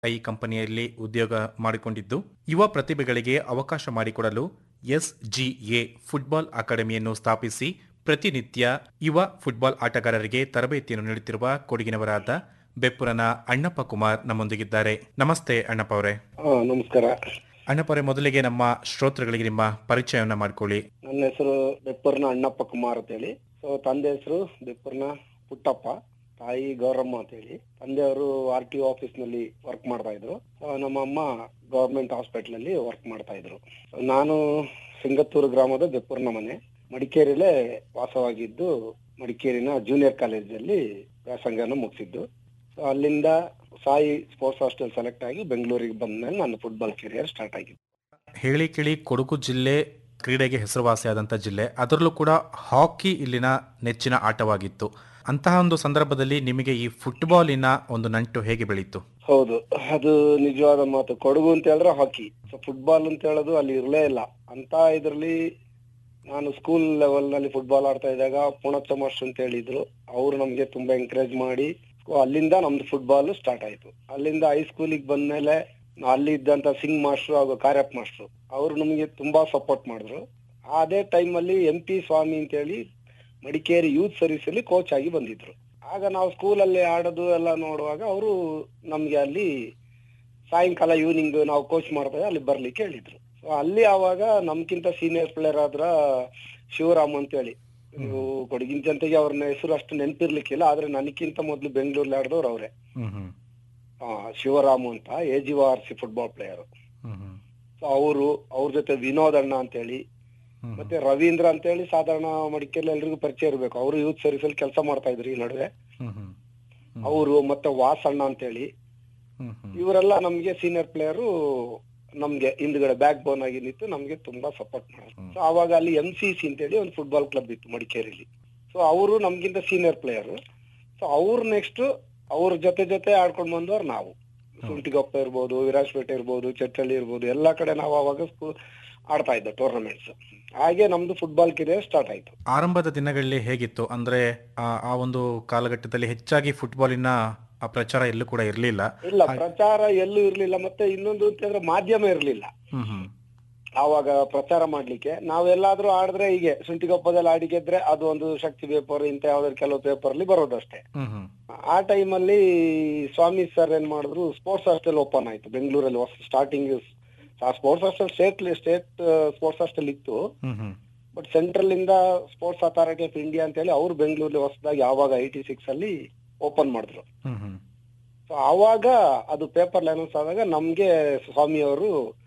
ಈ ಕಂಪನಿಯಲ್ಲಿ ಉದ್ಯೋಗ ಮಾಡಿಕೊಂಡಿದ್ದು ಯುವ ಪ್ರತಿಭೆಗಳಿಗೆ ಅವಕಾಶ ಮಾಡಿಕೊಡಲು ಎಸ್ಜಿಎ ಫುಟ್ಬಾಲ್ ಅಕಾಡೆಮಿಯನ್ನು ಸ್ಥಾಪಿಸಿ ಪ್ರತಿನಿತ್ಯ ಯುವ ಫುಟ್ಬಾಲ್ ಆಟಗಾರರಿಗೆ ತರಬೇತಿಯನ್ನು ನೀಡುತ್ತಿರುವ ಕೊಡಗಿನವರಾದ ಬೆಪ್ಪುರನ ಅಣ್ಣಪ್ಪ ಕುಮಾರ್ ನಮ್ಮೊಂದಿಗಿದ್ದಾರೆ ನಮಸ್ತೆ ಅಣ್ಣಪ್ಪ ಅವರೇ ಹಾ ನಮಸ್ಕಾರ ಅಣ್ಣಪ್ಪ ಅವರೇ ಮೊದಲಿಗೆ ನಮ್ಮ ಶ್ರೋತೃಗಳಿಗೆ ನಿಮ್ಮ ಪರಿಚಯವನ್ನ ಮಾಡಿಕೊಳ್ಳಿ ನನ್ನ ಹೆಸರು ಬೆಪ್ಪರ್ನ ಅಣ್ಣಪ್ಪ ಕುಮಾರ್ ಅಂತ ಹೇಳಿ ಸೊ ತಂದೆ ಹೆಸರು ಬೆಪ್ಪರ್ನ ಪುಟ್ಟಪ್ಪ ತಾಯಿ ಗೌರಮ್ಮ ಅಂತ ಹೇಳಿ ತಂದೆಯವರು ಆರ್ ಟಿ ಆಫೀಸ್ ನಲ್ಲಿ ವರ್ಕ್ ಮಾಡ್ತಾ ಇದ್ರು ಸೊ ನಮ್ಮ ಅಮ್ಮ ಗವರ್ಮೆಂಟ್ ಹಾಸ್ಪಿಟಲ್ ಅಲ್ಲಿ ವರ್ಕ್ ಮಾಡ್ತಾ ಇದ್ರು So, ನಾನು ಸಿಂಗತ್ತೂರು ಗ್ರಾಮದ ಬೆಪ್ಪರ್ನ ಮನೆ ಮಡಿಕೇರಿಲೇ ವಾಸವಾಗಿದ್ದು ಮಡಿಕೇರಿನ ಜೂನಿಯರ್ ಕಾಲೇಜಲ್ಲಿ ವ್ಯಾಸಂಗನ ಮುಗಿಸಿದ್ದು ಸೊ ಅಲ್ಲಿಂದ ಸಾಯಿ ಸ್ಪೋರ್ಟ್ಸ್ ಹಾಸ್ಟೆಲ್ ಸೆಲೆಕ್ಟ್ ಆಗಿ ಬೆಂಗಳೂರಿಗೆ ಬಂದ ಮೇಲೆ ನನ್ನ ಫುಟ್ಬಾಲ್ ಕೆರಿಯರ್ ಸ್ಟಾರ್ಟ್ ಆಗಿದ್ದು ಹೇಳಿ ಕೇಳಿ ಕೊಡಗು ಜಿಲ್ಲೆ ಕ್ರೀಡೆಗೆ ಹೆಸರುವಾಸಿಯಾದಂಥ ಜಿಲ್ಲೆ ಅದರಲ್ಲೂ ಕೂಡ ಹಾಕಿ ಇಲ್ಲಿನ ನೆಚ್ಚಿನ ಆಟವಾಗಿತ್ತು ಅಂತಹ ಒಂದು ಸಂದರ್ಭದಲ್ಲಿ ನಿಮಗೆ ಈ ಫುಟ್ಬಾಲಿನ ಒಂದು ನಂಟು ಹೇಗೆ ಬೆಳೀತು ಹೌದು ಅದು ನಿಜವಾದ ಮಾತು ಕೊಡಗು ಅಂತ ಹೇಳಿದ್ರೆ ಹಾಕಿ ಸೊ ಫುಟ್ಬಾಲ್ ಅಂತ ಹೇಳೋದು ಅಲ್ಲಿ ಇರಲೇ ಇಲ್ಲ ಅಂತ ಇದ್ರಲ್ಲಿ ನಾನು ಸ್ಕೂಲ್ ಲೆವೆಲ್ ನಲ್ಲಿ ಫುಟ್ಬಾಲ್ ಆಡ್ತಾ ಇದ್ದಾಗ ಪೂಣಚ್ಚ ಮಾಸ್ಟರ್ ಅಂತ ಹೇಳಿದ್ರು ಅವ್ರು ನಮ್ಗೆ ತುಂಬಾ ಎಂಕರೇಜ್ ಮಾಡಿ ಸೊ ಅಲ್ಲಿಂದ ನಮ್ದು ಫುಟ್ಬಾಲ್ ಸ್ಟಾರ್ಟ್ ಆಯ್ತು ಅಲ್ಲಿಂದ ಹೈಸ್ಕೂಲಿಗೆ ಬಂದ್ಮೇಲೆ ಅಲ್ಲಿ ಇದ್ದಂತ ಸಿಂಗ್ ಮಾಸ್ಟರ್ ಹಾಗೂ ಕಾರ್ಯಪ್ ಮಾಸ್ಟರ್ ಅವರು ನಮಗೆ ತುಂಬಾ ಸಪೋರ್ಟ್ ಮಾಡಿದ್ರು ಅದೇ ಟೈಮ್ ಅಲ್ಲಿ ಎಂ ಪಿ ಸ್ವಾಮಿ ಅಂತ ಹೇಳಿ ಮಡಿಕೇರಿ ಯೂತ್ ಸರ್ವಿಸ್ ಅಲ್ಲಿ ಕೋಚ್ ಆಗಿ ಬಂದಿದ್ರು ಆಗ ನಾವು ಸ್ಕೂಲಲ್ಲಿ ಆಡೋದು ಎಲ್ಲ ನೋಡುವಾಗ ಅವರು ನಮ್ಗೆ ಅಲ್ಲಿ ಸಾಯಂಕಾಲ ಈವ್ನಿಂಗ್ ನಾವು ಕೋಚ್ ಮಾಡ್ತಾ ಅಲ್ಲಿ ಬರ್ಲಿಕ್ಕೆ ಹೇಳಿದ್ರು ಸೊ ಅಲ್ಲಿ ಆವಾಗ ನಮ್ಗಿಂತ ಸೀನಿಯರ್ ಪ್ಲೇಯರ್ ಆದ್ರ ಶಿವರಾಮ್ ಅಂತ ಹೇಳಿ ನೀವು ಕೊಡಗಿನ ಜನತೆಗೆ ಅವ್ರನ್ನ ಹೆಸರು ಅಷ್ಟು ನೆನ್ಪಿರ್ಲಿಕ್ಕಿಲ್ಲ ಆದ್ರೆ ನನಗಿಂತ ಮೊದ್ಲು ಬೆಂಗಳೂರಲ್ಲಿ ಆಡಿದವ್ರು ಅವ್ರೆ ಹ್ಮ್ ಹ್ಮ್ ಆ, ಶಿವರಾಮು ಅಂತ A G R C football player hmm hmm so ಅವರು ಅವ್ರ ಜೊತೆ ವಿನೋದ್ ಅಣ್ಣ ಅಂತ ಹೇಳಿ ಹ್ಮ್ ಮತ್ತೆ ರವೀಂದ್ರ ಅಂತ ಹೇಳಿ ಸಾಧಾರಣ ಮಡಿಕೇರಿ ಎಲ್ರಿಗೂ ಪರಿಚಯ ಇರಬೇಕು ಅವರು ಯೂತ್ ಸರ್ವಿಸ್ ಅಲ್ಲಿ ಕೆಲಸ ಮಾಡ್ತಾ ಇದ್ರು ಈ ನಡುವೆ ಹ್ಮ್ ಹ್ಮ್ ಹ್ಮ್ ಅವರು ಮತ್ತೆ ವಾಸಣ್ಣ ಅಂತ ಹೇಳಿ ಹ್ಮ್ ಹ್ಮ್ ಇವರೆಲ್ಲ ನಮ್ಗೆ ಸೀನಿಯರ್ ಪ್ಲೇಯರು ನಮ್ಗೆ ಹಿಂದ್ಗಡೆ ಬ್ಯಾಕ್ ಬೋನ್ ಆಗಿ ನಿಂತು ನಮ್ಗೆ ತುಂಬಾ ಸಪೋರ್ಟ್ ಮಾಡಿದ್ರು ಹ್ಮ್. ಸೊ ಅವಾಗ ಅಲ್ಲಿ ಎಂ ಸಿ ಸಿ ಅಂತೇಳಿ ಒಂದು ಫುಟ್ಬಾಲ್ ಕ್ಲಬ್ ಇತ್ತು ಮಡಿಕೇರಿಲಿ ಸೊ ಅವರು ನಮ್ಗಿಂತ ಸೀನಿಯರ್ ಪ್ಲೇಯರ್ ಸೊ ಅವ್ರು ನೆಕ್ಸ್ಟ್ ಅವ್ರ ಜೊತೆ ಜೊತೆ ಆಡ್ಕೊಂಡ್ ಬಂದವ್ರು ನಾವು ಸುಂಟಿಗೊಪ್ಪ ಇರ್ಬೋದು ವಿರಾಜಪೇಟೆ ಇರ್ಬೋದು ಚಟ್ಟಳ್ಳಿ ಇರ್ಬೋದು ಎಲ್ಲಾ ಕಡೆ ನಾವು ಅವಾಗ ಸ್ಕೂಲ್ ಆಡ್ತಾ ಇದ್ದ ಟೂರ್ನಮೆಂಟ್ಸ್ ಹಾಗೆ ನಮ್ದು ಫುಟ್ಬಾಲ್ ಕಿರಿಯರ್ ಸ್ಟಾರ್ಟ್ ಆಯ್ತು ಆರಂಭದ ದಿನಗಳಲ್ಲಿ ಹೇಗಿತ್ತು ಅಂದ್ರೆ ಆ ಆ ಒಂದು ಕಾಲಘಟ್ಟದಲ್ಲಿ ಹೆಚ್ಚಾಗಿ ಫುಟ್ಬಾಲಿನ ಆ ಪ್ರಚಾರ ಎಲ್ಲೂ ಕೂಡ ಇರಲಿಲ್ಲ ಇಲ್ಲ ಪ್ರಚಾರ ಎಲ್ಲೂ ಇರ್ಲಿಲ್ಲ ಮತ್ತೆ ಇನ್ನೊಂದು ಅಂತಂದ್ರೆ ಮಾಧ್ಯಮ ಇರ್ಲಿಲ್ಲ ಹ್ಮ್ ಹ್ಮ್ ಆವಾಗ ಪ್ರಚಾರ ಮಾಡ್ಲಿಕ್ಕೆ ನಾವೆಲ್ಲಾದ್ರೂ ಆಡಿದ್ರೆ ಹೀಗೆ ಶುಂಠಿಗೊಪ್ಪದಲ್ಲಿ ಆಡಿ ಗೆದ್ರೆ ಅದು ಒಂದು ಶಕ್ತಿ ಪೇಪರ್ ಇಂತ ಯಾವ್ದಾದ್ರು ಕೆಲವು ಪೇಪರ್ ಅಲ್ಲಿ ಬರೋದಷ್ಟೇ ಹ್ಮ್ ಹ್ಮ್ ಆ ಟೈಮಲ್ಲಿ ಸ್ವಾಮಿ ಸರ್ ಏನ್ ಮಾಡಿದ್ರು ಸ್ಪೋರ್ಟ್ಸ್ ಹಾಸ್ಟೆಲ್ ಓಪನ್ ಆಯ್ತು ಬೆಂಗಳೂರಲ್ಲಿ starting sports hostel state state sports hostel ಇತ್ತು ಹ್ಮ್ ಹ್ಮ್ ಬಟ್ ಸೆಂಟ್ರಲ್ ಇಂದ ಸ್ಪೋರ್ಟ್ಸ್ ಅಥಾರಿಟಿ ಆಫ್ ಇಂಡಿಯಾ ಅಂತ ಹೇಳಿ ಅವ್ರು ಬೆಂಗಳೂರಲ್ಲಿ ಹೊಸದಾಗಿ ಆವಾಗ ಐಟಿ ಸಿಕ್ಸ್ ಅಲ್ಲಿ ಓಪನ್ ಮಾಡಿದ್ರು ಹ್ಮ್ ಹ್ಮ್ ಸೊ ಆವಾಗ ಅದು ಪೇಪರ್ ಅನೌನ್ಸ್ ಆದಾಗ ನಮ್ಗೆ ಸ್ವಾಮಿ ಅವರು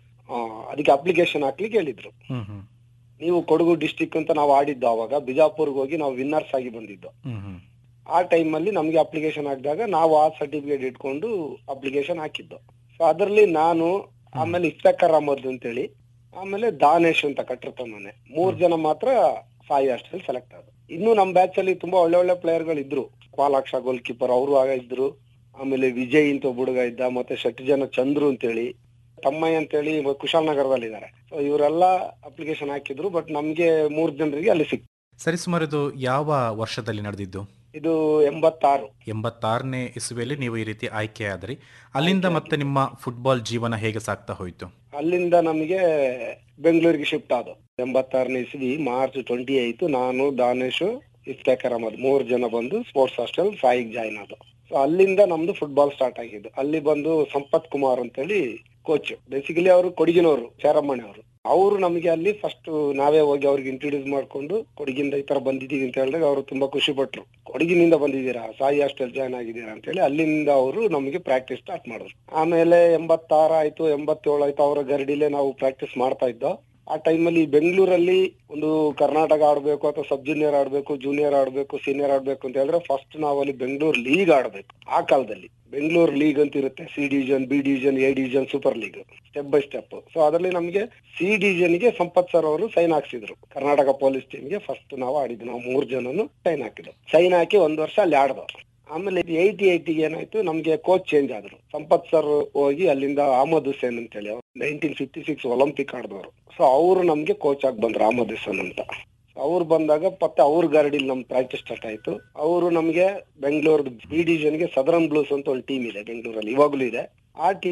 ಅದಕ್ಕೆ ಅಪ್ಲಿಕೇಶನ್ ಹಾಕ್ಲಿಕ್ಕೆ ಹೇಳಿದ್ರು ಹ್ಮ್ ಹ್ಮ್ ನೀವು ಕೊಡಗು ಡಿಸ್ಟಿಕ್ ಅಂತ ನಾವು ಆಡಿದ್ದು ಅವಾಗ ಬಿಜಾಪುರ್ಗೆ ಹೋಗಿ ನಾವು ವಿನ್ನರ್ಸ್ ಆಗಿ ಬಂದಿದ್ದು ಹ್ಮ್ ಹ್ಮ್ ಆ ಟೈಮ್ ಅಲ್ಲಿ ನಮ್ಗೆ ಅಪ್ಲಿಕೇಶನ್ ಹಾಕಿದಾಗ ನಾವು ಆ ಸರ್ಟಿಫಿಕೇಟ್ ಇಟ್ಕೊಂಡು ಅಪ್ಲಿಕೇಶನ್ ಹಾಕಿದ್ದು ಸೊ ಅದರಲ್ಲಿ ನಾನು ಆಮೇಲೆ ಇಫ್ತಕರ್ ಅಹಮದ್ ಅಂತೇಳಿ ಆಮೇಲೆ ದಾನೇಶ್ ಅಂತ ಕಟ್ಟಿರ್ತಾನೆ ಮನೆ ಮೂರ್ ಜನ ಮಾತ್ರ ಸಾಯಿ ಹಾಸ್ಟೆಲ್ ಸೆಲೆಕ್ಟ್ ಆದ್ರು ಇನ್ನು ನಮ್ ಬ್ಯಾಚ್ ಅಲ್ಲಿ ತುಂಬಾ ಒಳ್ಳೆ ಒಳ್ಳೆ ಪ್ಲೇಯರ್ ಗಳು ಇದ್ರು ಪಾಲಾಕ್ಷ ಗೋಲ್ ಕೀಪರ್ ಅವರು ಆಗ ಇದ್ರು ಆಮೇಲೆ ವಿಜಯ್ ಅಂತ ಒಬ್ಬ ಹುಡುಗ ಇದ್ದ ಮತ್ತೆ ಶೆಟ್ಟಿ ಜನ ಚಂದ್ರು ಅಂತೇಳಿ ತಮ್ಮಯ್ಯ ಅಂತೇಳಿ ಕುಶಾಲನಗರದಲ್ಲಿ ಇದಾರೆ ಸೊ ಇವರೆಲ್ಲ ಅಪ್ಲಿಕೇಶನ್ ಹಾಕಿದ್ರು ಬಟ್ ನಮ್ಗೆ ಮೂರ್ ಜನರಿಗೆ ಅಲ್ಲಿ ಸಿಕ್ ಸರಿ ಸುಮಾರು ಇದು ಯಾವ ವರ್ಷದಲ್ಲಿ ನಡೆದಿದ್ದು ಇದು ಎಂಬತ್ತಾರು ಎಂಬತ್ತಾರನೇ ಇಸುವೆಯಲ್ಲಿ ನೀವು ಈ ರೀತಿ ಆಯ್ಕೆ ಆದ್ರಿ ಅಲ್ಲಿಂದ ಮತ್ತೆ ನಿಮ್ಮ ಫುಟ್ಬಾಲ್ ಜೀವನ ಹೇಗೆ ಸಾಗ್ತಾ ಹೋಯ್ತು ಅಲ್ಲಿಂದ ನಮಗೆ ಬೆಂಗಳೂರಿಗೆ ಶಿಫ್ಟ್ ಆದ ಎಂಬತ್ತಾರನೇ ಇಸ್ವಿ ಮಾರ್ಚ್ ಟ್ವೆಂಟಿ ಆಯ್ತು ನಾನು ದಾನೇಶ್ ಇಫ್ತೇಕರ್ ಅಹಮದ್ ಮೂರ್ ಜನ ಬಂದು ಸ್ಪೋರ್ಟ್ಸ್ ಹಾಸ್ಟೆಲ್ ಸಾಯಿಗ್ ಜಾಯ್ನ್ ಆದ ಸೊ ಅಲ್ಲಿಂದ ನಮ್ದು ಫುಟ್ಬಾಲ್ ಸ್ಟಾರ್ಟ್ ಆಗಿದ್ದು ಅಲ್ಲಿ ಬಂದು ಸಂಪತ್ ಕುಮಾರ್ ಅಂತೇಳಿ ಕೋಚ್ ಬೇಸಿಕಲಿ ಅವರು ಕೊಡಗಿನವರು ಚೇರಮ್ಮಣಿ ಅವರು ಅವರು ನಮಗೆ ಅಲ್ಲಿ ಫಸ್ಟ್ ನಾವೇ ಹೋಗಿ ಅವ್ರಿಗೆ ಇಂಟ್ರೊಡ್ಯೂಸ್ ಮಾಡ್ಕೊಂಡು ಕೊಡಗಿಂದ ಈ ತರ ಬಂದಿದೀವಿ ಅಂತ ಹೇಳಿದಾಗ ಅವರು ತುಂಬಾ ಖುಷಿ ಪಟ್ರು ಕೊಡಗಿನಿಂದ ಬಂದಿದ್ದೀರಾ ಸಾಯಿ ಹಾಸ್ಟೆಲ್ ಜಾಯ್ನ್ ಆಗಿದ್ದೀರಾ ಅಂತ ಹೇಳಿ ಅಲ್ಲಿಂದ ಅವರು ನಮಗೆ ಪ್ರಾಕ್ಟೀಸ್ ಸ್ಟಾರ್ಟ್ ಮಾಡಿದ್ರು ಆಮೇಲೆ ಎಂಬತ್ತಾರ ಆಯ್ತು ಎಂಬತ್ತೇಳು ಆಯ್ತು ಅವರ ಗರಡಿಲೇ ನಾವು ಪ್ರಾಕ್ಟೀಸ್ ಮಾಡ್ತಾ ಇದ್ದೋ ಆ ಟೈಮಲ್ಲಿ ಬೆಂಗಳೂರಲ್ಲಿ ಒಂದು ಕರ್ನಾಟಕ ಆಡ್ಬೇಕು ಅಥವಾ ಸಬ್ ಜೂನಿಯರ್ ಆಡ್ಬೇಕು ಜೂನಿಯರ್ ಆಡ್ಬೇಕು ಸೀನಿಯರ್ ಆಡ್ಬೇಕು ಅಂತ ಹೇಳಿದ್ರೆ ಫಸ್ಟ್ ನಾವು ಅಲ್ಲಿ ಬೆಂಗಳೂರು ಲೀಗ್ ಆಡ್ಬೇಕು ಆ ಕಾಲದಲ್ಲಿ ಬೆಂಗಳೂರು ಲೀಗ್ ಅಂತ ಇರುತ್ತೆ C division B division A division super league step by step so ಅದರಲ್ಲಿ ನಮಗೆ ಸಿ ಡಿವಿಷನ್ ಗೆ ಸಂಪತ್ ಸರ್ ಅವರು ಸೈನ್ ಹಾಕ್ಸಿದ್ರು ಕರ್ನಾಟಕ ಪೊಲೀಸ್ ಟೀಮ್ ಗೆ ಫಸ್ಟ್ ನಾವು ಆಡಿದ್ವಿ ನಾವು ಮೂರ್ ಜನನು ಸೈನ್ ಹಾಕಿದ್ರು ಸೈನ್ ಹಾಕಿ ಒಂದ್ ವರ್ಷ ಅಲ್ಲಿ ಆಡ್ದೋ ಆಮೇಲೆ ಏಯ್ಟಿ ಏಯ್ಟಿಗೆ ಏನಾಯ್ತು ನಮ್ಗೆ ಕೋಚ್ ಚೇಂಜ್ ಆದ್ರು ಸಂಪತ್ ಸರ್ ಹೋಗಿ ಅಲ್ಲಿಂದ ಅಹಮದ್ ಹುಸೇನ್ ಅಂತ ಹೇಳಿ ನೈನ್ಟೀನ್ ಫಿಫ್ಟಿ ಸಿಕ್ಸ್ ಒಲಿಂಪಿಕ್ ಆಡಿದವರು ಸೊ ಅವರು ನಮ್ಗೆ ಕೋಚ್ ಆಗಿ ಬಂದ್ರು ಅಹಮದ್ ಹುಸೇನ್ ಅಂತ ಅವ್ರು ಬಂದಾಗ ಮತ್ತೆ ಅವ್ರ ಗಾರ್ಡಿಲಿ ನಮ್ ಪ್ರಾಕ್ಟೀಸ್ ಸ್ಟಾರ್ಟ್ ಆಯ್ತು ಅವರು ನಮ್ಗೆ ಬೆಂಗಳೂರು ಬಿ ಡಿವಿಷನ್ ಗೆ ಸದರನ್ ಬ್ಲೂಸ್ ಅಂತ ಒಂದು ಟೀಮ್ ಇದೆ ಬೆಂಗಳೂರಲ್ಲಿ ಇವಾಗ್ಲೂ ಇದೆ ಆ ಟೀಮ್